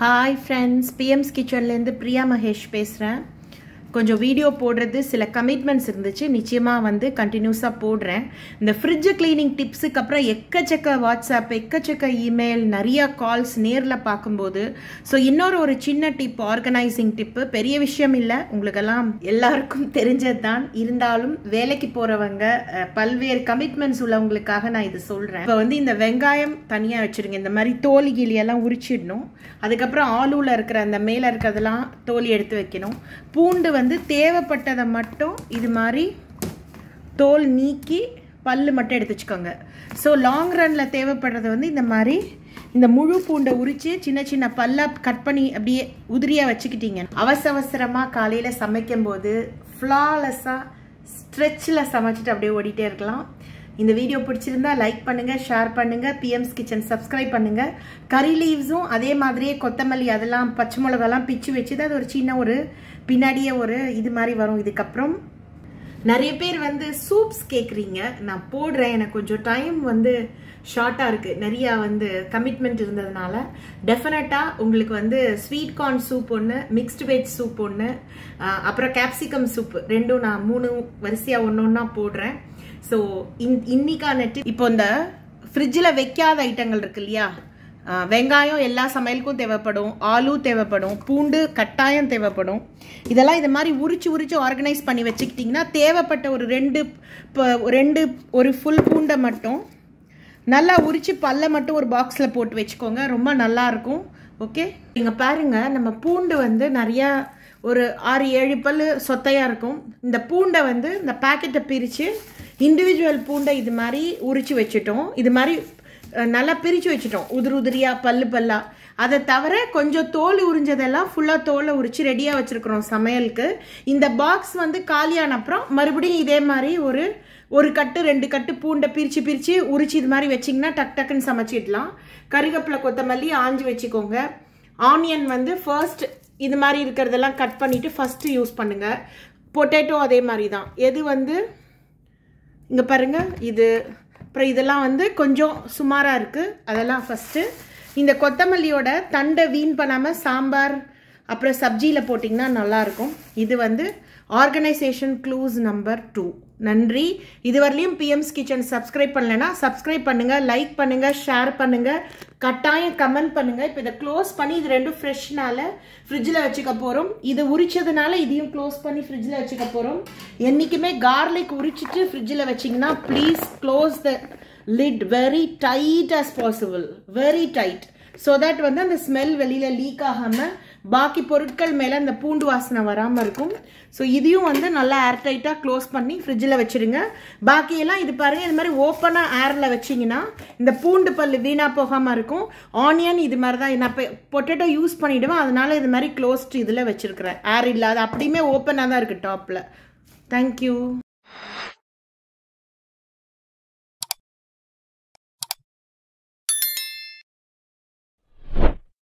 hi friends BM's கிச்சன்லேருந்து பிரியா மகேஷ் பேசுகிறேன் கொஞ்சம் வீடியோ போடுறது சில கமிட்மெண்ட்ஸ் இருந்துச்சு நிச்சயமாக வந்து கண்டினியூஸாக போடுறேன் இந்த ஃப்ரிட்ஜு கிளீனிங் டிப்ஸுக்கு அப்புறம் எக்கச்சக்க வாட்ஸ்அப் எக்கச்சக்க இமெயில் நிறைய கால்ஸ் நேரில் பார்க்கும்போது ஸோ இன்னொரு ஒரு சின்ன டிப் ஆர்கனைசிங் டிப்பு பெரிய விஷயம் இல்லை உங்களுக்கெல்லாம் எல்லாருக்கும் தெரிஞ்சது தான் இருந்தாலும் வேலைக்கு போகிறவங்க அஹ், பல்வேறு கமிட்மெண்ட்ஸ் உள்ளவங்களுக்காக நான் இது சொல்கிறேன் இப்போ வந்து இந்த வெங்காயம் தனியாக வச்சுருங்க இந்த மாதிரி தோல் கிளியெல்லாம் உரிச்சிடணும் அதுக்கப்புறம் ஆலூவில் இருக்கிற அந்த மேலே இருக்கிறதெல்லாம் தோல் எடுத்து வைக்கணும் பூண்டு வந்து தேவைப்பட்டதை மட்டும் இது மாதிரி தோல் நீக்கி பல்லு மட்டும் எடுத்து வச்சுக்கோங்க ஸோ லாங் ரனில் தேவைப்படுறது வந்து இந்த மாதிரி இந்த முழு பூண்டை உரித்து சின்ன சின்ன பல்லாக கட் பண்ணி அப்படியே உதிரியாக வச்சுக்கிட்டீங்க அவசர அவசரமாக காலையில் சமைக்கும் போது ஃப்ளாலெஸ்ஸாக ஸ்ட்ரெச்சில் சமைச்சிட்டு அப்படியே ஓடிட்டே இருக்கலாம் இந்த வீடியோ பிடிச்சிருந்தா லைக் பண்ணுங்க ஷேர் பண்ணுங்க பிஎம்ஸ் கிச்சன் சப்ஸ்கிரைப் பண்ணுங்க கறி லீவ்ஸும் அதே மாதிரியே கொத்தமல்லி அதெல்லாம் பச்சை மிளகாலாம் பிச்சு வச்சுது அது ஒரு சின்ன ஒரு பின்னாடியே ஒரு இது மாதிரி வரும் இதுக்கப்புறம் நிறைய பேர் வந்து சூப்ஸ் கேட்குறீங்க நான் போடுறேன் எனக்கு கொஞ்சம் டைம் வந்து ஷார்ட்டாக இருக்குது நிறையா வந்து கமிட்மெண்ட் இருந்ததுனால டெஃபினட்டாக உங்களுக்கு வந்து ஸ்வீட் கார்ன் சூப் ஒன்று மிக்ஸ்டு வெஜ் சூப் ஒன்று அப்புறம் கேப்சிகம் சூப் ரெண்டும் நான் மூணு வரிசையாக ஒன்று ஒன்றா போடுறேன் ஸோ இன் இன்னிக்கான tip- இப்போ இந்த ஃப்ரிட்ஜில் வைக்காத ஐட்டங்கள் இருக்கு இல்லையா ஆஹ் வெங்காயம் எல்லா சமையலுக்கும் தேவைப்படும் ஆலு தேவைப்படும் பூண்டு கட்டாயம் தேவைப்படும் இதெல்லாம் இது மாதிரி உரிச்சு உரிச்சு ஆர்கனைஸ் பண்ணி வச்சுக்கிட்டிங்கன்னா தேவைப்பட்ட ஒரு ரெண்டு ப- ரெண்டு ஒரு ஃபுல் பூண்டை மட்டும் நல்லா உரிச்சு பல்ல மட்டும் ஒரு பாக்ஸில் போட்டு வச்சுக்கோங்க ரொம்ப நல்லா இருக்கும் ஓகே நீங்கள் பாருங்க நம்ம பூண்டு வந்து நிறையா ஒரு ஆறு ஏழு பல் சொத்தையாக இருக்கும் இந்த பூண்டை வந்து இந்த பாக்கெட்டை பிரித்து இண்டிவிஜுவல் பூண்டை இது மாதிரி உரிச்சு வச்சுட்டோம் இது மாதிரி அஹ், நல்லா பிரித்து வச்சுட்டோம் உதிரி உதிரியாக பல்லு பல்லா அதை தவிர கொஞ்சம் தோல் உரிஞ்சதெல்லாம் ஃபுல்லாக தோலை உரிச்சு ரெடியாக வச்சுருக்குறோம் சமையலுக்கு இந்த பாக்ஸ் வந்து காலியான அப்புறம் மறுபடியும் இதே மாதிரி ஒரு ஒரு கட்டு ரெண்டு கட்டு பூண்டை பிரித்து பிரித்து உரிச்சு இது மாதிரி வச்சிங்கன்னா டக் டக்குன்னு சமைச்சிடலாம் கருவேப்பிலை கொத்தமல்லி ஆஞ்சு வச்சுக்கோங்க ஆனியன் வந்து ஃபர்ஸ்ட் இது மாதிரி இருக்கிறதெல்லாம் கட் பண்ணிவிட்டு ஃபஸ்ட்டு யூஸ் பண்ணுங்கள் பொட்டேட்டோ அதே மாதிரி தான் எது வந்து இங்கே பாருங்க இது அப்புறம் இதெல்லாம் வந்து கொஞ்சம் சுமாராக இருக்குது அதெல்லாம் ஃபஸ்ட்டு இந்த கொத்தமல்லியோட தண்டை வீண் பண்ணாமல் சாம்பார் அப்புறம் சப்ஜியில் போட்டிங்கன்னா நல்லாயிருக்கும் இது வந்து ஆர்கனைசேஷன் க்ளூஸ் நம்பர் டூ நன்றி இதுவரையிலையும் பிஎம்ஸ் கிச்சன் சப்ஸ்கிரைப் பண்ணலைன்னா சப்ஸ்கிரைப் பண்ணுங்கள் லைக் பண்ணுங்கள் ஷேர் பண்ணுங்கள் கட்டாயம் கமெண்ட் பண்ணுங்கள் இப்போ இதை க்ளோஸ் பண்ணி இது ரெண்டும் ஃப்ரெஷ்னால ஃப்ரிட்ஜில் வச்சுக்க போகிறோம் இது உரிச்சதுனால இதையும் க்ளோஸ் பண்ணி ஃப்ரிட்ஜில் வச்சுக்க போகிறோம் என்றைக்குமே கார்லிக் உரிச்சிட்டு ஃப்ரிட்ஜில் வச்சிங்கன்னா please close the lid very tight as possible very tight so that வந்து அந்த ஸ்மெல் வெளியில் லீக் ஆகாமல் பாக்கி பொருட்கள் மேலே அந்த பூண்டு வாசனை வராமல் இருக்கும் ஸோ இதையும் வந்து நல்லா ஏர்டைட்டாக க்ளோஸ் பண்ணி ஃப்ரிட்ஜில் வச்சுருங்க பாக்கியெல்லாம் இது பாருங்கள் இது மாதிரி ஓப்பனாக ஏரில் வச்சிங்கன்னா இந்த பூண்டு பல் வீணாக போகாமல் இருக்கும் ஆனியன் இது மாதிரி தான் நான் இப்போ பொட்டேட்டோ யூஸ் பண்ணிவிடுவேன் அதனால இது மாதிரி க்ளோஸ்டு இதில் வச்சுருக்கிறேன் ஏர் இல்லாத அப்படியுமே ஓப்பனாக தான் இருக்குது டாப்பில் தேங்க்யூ